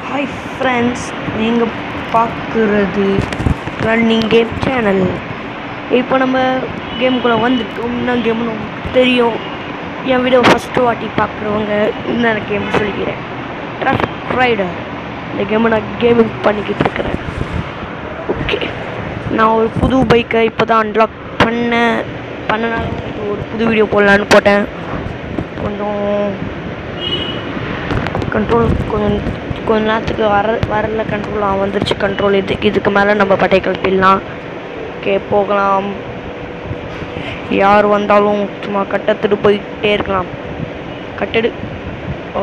hi friends நீங்கள் பார்க்குறது running game channel இப்போ நம்ம கேமுக்குள்ளே வந்துட்டோம் என்ன கேம்னு உங்களுக்கு தெரியும் என் வீடியோ ஃபஸ்ட்டு வாட்டி பார்க்குறவங்க இந்த கேம் சொல்லிக்கிறேன் ட்ராஃபிக் ரைடர் இந்த கேமை நான் கேமிங் பண்ணிக்கிட்டு இருக்கிறேன் ஓகே நான் ஒரு புது பைக்கை இப்போ தான் அன்லாக் பண்ண பண்ணனால உங்களுக்கு ஒரு புது வீடியோ போடலான்னு போட்டேன் கொஞ்சம் கண்ட்ரோல் கொஞ்சம் கொஞ்ச நேரத்துக்கு வர வரல கண்ட்ரோல் வந்துருச்சு கண்ட்ரோல் இது இதுக்கு மேலே நம்ம பட்டை கிளப்பிடலாம் ஓகே போகலாம் யார் வந்தாலும் சும்மா கட்டத்துட்டு போயிட்டே இருக்கலாம் கட்டடு ஓ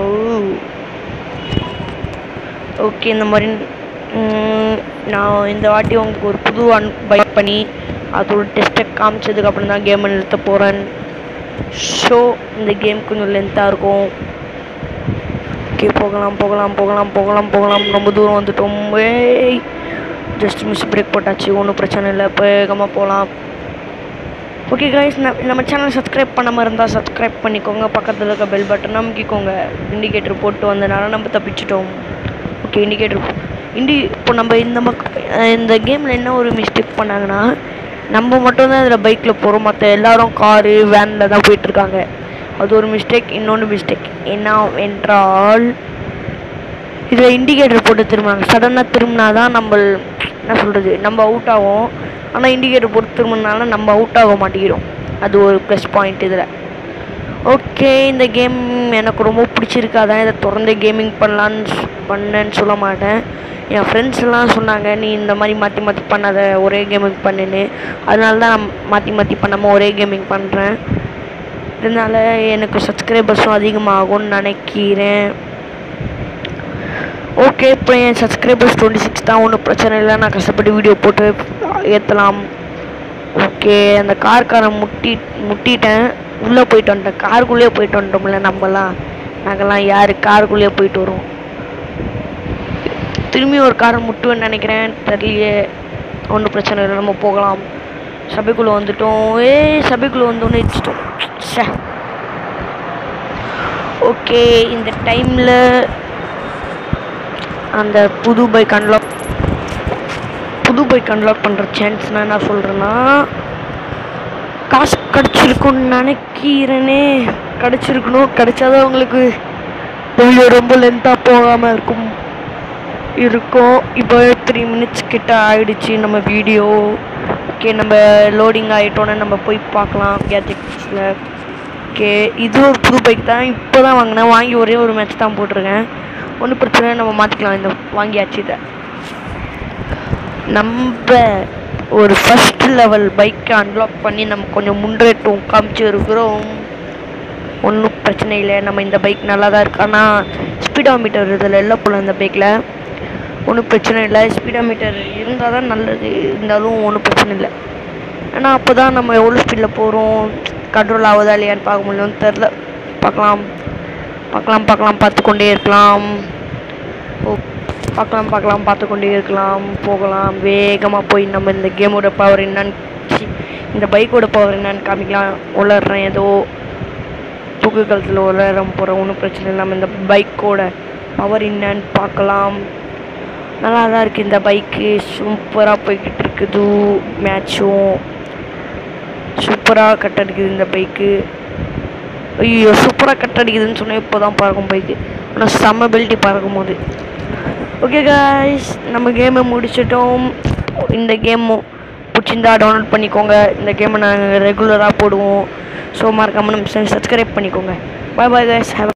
ஓகே இந்த மாதிரி ம், நான் இந்த வாட்டி உங்களுக்கு ஒரு புது அன் பைக் பண்ணி அதோட டெஸ்ட்டை காமிச்சதுக்கப்புறம் தான் கேமை நிறுத்த போகிறேன் ஷோ இந்த கேம் கொஞ்சம் லென்த்தாக இருக்கும் ஓகே போகலாம் போகலாம் போகலாம் போகலாம் போகலாம் ரொம்ப தூரம் வந்துட்டோம் ஏய் ஜஸ்ட் மிஸ் பிரேக் போட்டாச்சு ஒன்றும் பிரச்சனை இல்லை வேகமாக போகலாம் ஓகே கைஸ் நம்ம சேனல் சப்ஸ்கிரைப் பண்ணாமல் இருந்தால் சப்ஸ்கிரைப் பண்ணிக்கோங்க பக்கத்தில் இருக்க பெல் பட்டன் அமைக்கிக்கோங்க இண்டிகேட்டர் போட்டு வந்தனால நம்ம தப்பிச்சிட்டோம் ஓகே இண்டிகேட்டர் இண்டி இப்போ நம்ம இந்த மக் அஹ் இந்த கேமில் என்ன ஒரு மிஸ்டேக் பண்ணாங்கன்னா நம்ம மட்டும் தான் இதில் பைக்கில் போகிறோம் மற்ற எல்லாரும் காரு வேனில் தான் போயிட்டுருக்காங்க அது ஒரு மிஸ்டேக் இன்னொன்று மிஸ்டேக் என்ன என்றால் இதில் இண்டிகேட்டர் போட்டு திரும்பினாங்க சடனாக திரும்பினா தான் நம்ம என்ன சொல்கிறது நம்ம அவுட் ஆகும் ஆனால் இண்டிகேட்டர் போட்டு திரும்பினால நம்ம அவுட் ஆக மாட்டேங்கிறோம் அது ஒரு ப்ளஸ் பாயிண்ட் இதில் ஓகே இந்த கேம் எனக்கு ரொம்ப பிடிச்சிருக்கு அதான் இதை தொடர்ந்து கேமிங் பண்ணலான்னு சொ- பண்ணேன்னு சொல்ல மாட்டேன் என் ஃப்ரெண்ட்ஸ் எல்லாம் சொன்னாங்க நீ இந்த மாதிரி மாற்றி மாற்றி பண்ணாத ஒரே கேமிங் பண்ணுன்னு அதனால தான் நான் மாற்றி மாற்றி பண்ணாமல் ஒரே கேமிங் பண்ணுறேன் இதனால் எனக்கு சப்ஸ்கிரைபர்ஸும் அதிகமாகும்னு நினைக்கிறேன் ஓகே இப்போ என் சப்ஸ்கிரைபர்ஸ் டுவெண்ட்டி சிக்ஸ் தான் ஒன்றும் பிரச்சனை இல்லை நான் கஷ்டப்பட்டு வீடியோ போட்டு ஏற்றலாம் ஓகே அந்த கார்காரன் முட்டி முட்டிட்டேன் உள்ளே போயிட்டு வந்துட்டேன் காருக்குள்ளேயே போயிட்டு வந்துட்டோம்ல நம்மலாம் நாங்கள்லாம் யார் காருக்குள்ளேயே போயிட்டு வரோம் திரும்பி ஒரு காரை முட்டுவேன்னு நினைக்கிறேன் தெரியலையே ஒன்றும் பிரச்சனை இல்லை நம்ம போகலாம் சபைக்குள்ளே வந்துட்டோம் ஏய் சபைக்குள்ளே வந்தோன்னே இடிச்சிட்டோம் ச்சே ஓகே இந்த டைமில் அந்த புது பைக் அன்லாக் புது பைக் அன்லாக் பண்ணுற சான்ஸ் நான் என்ன சொல்கிறேன்னா காசு கிடச்சிருக்கும்னு நினைக்கிறேனே கிடச்சிருக்கணும் கிடைச்சாதான் உங்களுக்கு வீடியோ ரொம்ப லென்த்தாக போகாமல் இருக்கும் இருக்கும் இப்போ த்ரீ மினிட்ஸ் கிட்ட ஆயிடுச்சு நம்ம வீடியோ ஓகே நம்ம லோடிங் ஆகிட்டோன்னே நம்ம போய் பார்க்கலாம் கேஜெட்ஸில் ஓகே இது ஒரு புது பைக் தான் இப்போ தான் வாங்கினேன் வாங்கி ஒரே ஒரு மேட்ச் தான் போட்டிருக்கேன் ஒன்றும் பிரச்சனை இல்லை, நம்ம மாற்றிக்கலாம் இந்த வாங்கியாச்சு இதை நம்ம ஒரு ஃபஸ்ட் லெவல் பைக்கை அன்லாக் பண்ணி நம்ம கொஞ்சம் முன்னேற்றம் காமிச்சு இருக்கிறோம் ஒன்றும் பிரச்சனை இல்லை நம்ம இந்த பைக் நல்லா தான் இருக்கு ஆனால் ஸ்பீடோமீட்டர் இதில் இல்லை போல இந்த பைக்கில் ஒன்றும் பிரச்சனை இல்லை ஸ்பீடோமீட்டர் இருந்தால் தான் நல்லது இருந்தாலும் ஒன்றும் பிரச்சனை இல்லை ஏன்னா அப்போ தான் நம்ம எவ்வளோ ஸ்பீடில் போகிறோம் கண்ட்ரோல் ஆகுதா இல்லையான்னு பார்க்க முடியும்னு தெரில பார்க்கலாம் பார்க்கலாம் பார்க்கலாம் பார்த்து கொண்டே இருக்கலாம் ஓ பார்க்கலாம் பார்க்கலாம் பார்த்து கொண்டே இருக்கலாம் போகலாம் வேகமாக போய் நம்ம இந்த கேமோட பவர் என்னன்னு சி, இந்த பைக்கோட பவர் என்னன்னு காமிக்கலாம் உளறேன் ஏதோ தூக்கு கழுத்தில் உலரம் போகிறோம் ஒன்றும் பிரச்சனை இல்லாமல் இந்த பைக்கோட பவர் என்னன்னு பார்க்கலாம் நல்லா தான் இருக்குது இந்த பைக்கு சூப்பராக போய்கிட்டு இருக்குது மேட்சும் சூப்பராக கட் அடிக்குது இந்த பைக்கு ஐயோ சூப்பராக கட் அடிக்குதுன்னு சொன்னால் இப்போ தான் பறக்கும் பைக்கு ஆனால் செம்ம பெல்ட்டி பறக்கும் போது ஓகே காய்ஸ் நம்ம கேமை முடிச்சிட்டோம் இந்த கேம் பிடிச்சிருந்தா டவுன்லோட் பண்ணிக்கோங்க இந்த கேமை நாங்கள் ரெகுலராக போடுவோம் ஸோ மறக்காமல் நம்ம சப்ஸ்கிரைப் பண்ணிக்கோங்க பாய் பாய் காய்ஸ் ஹேவ்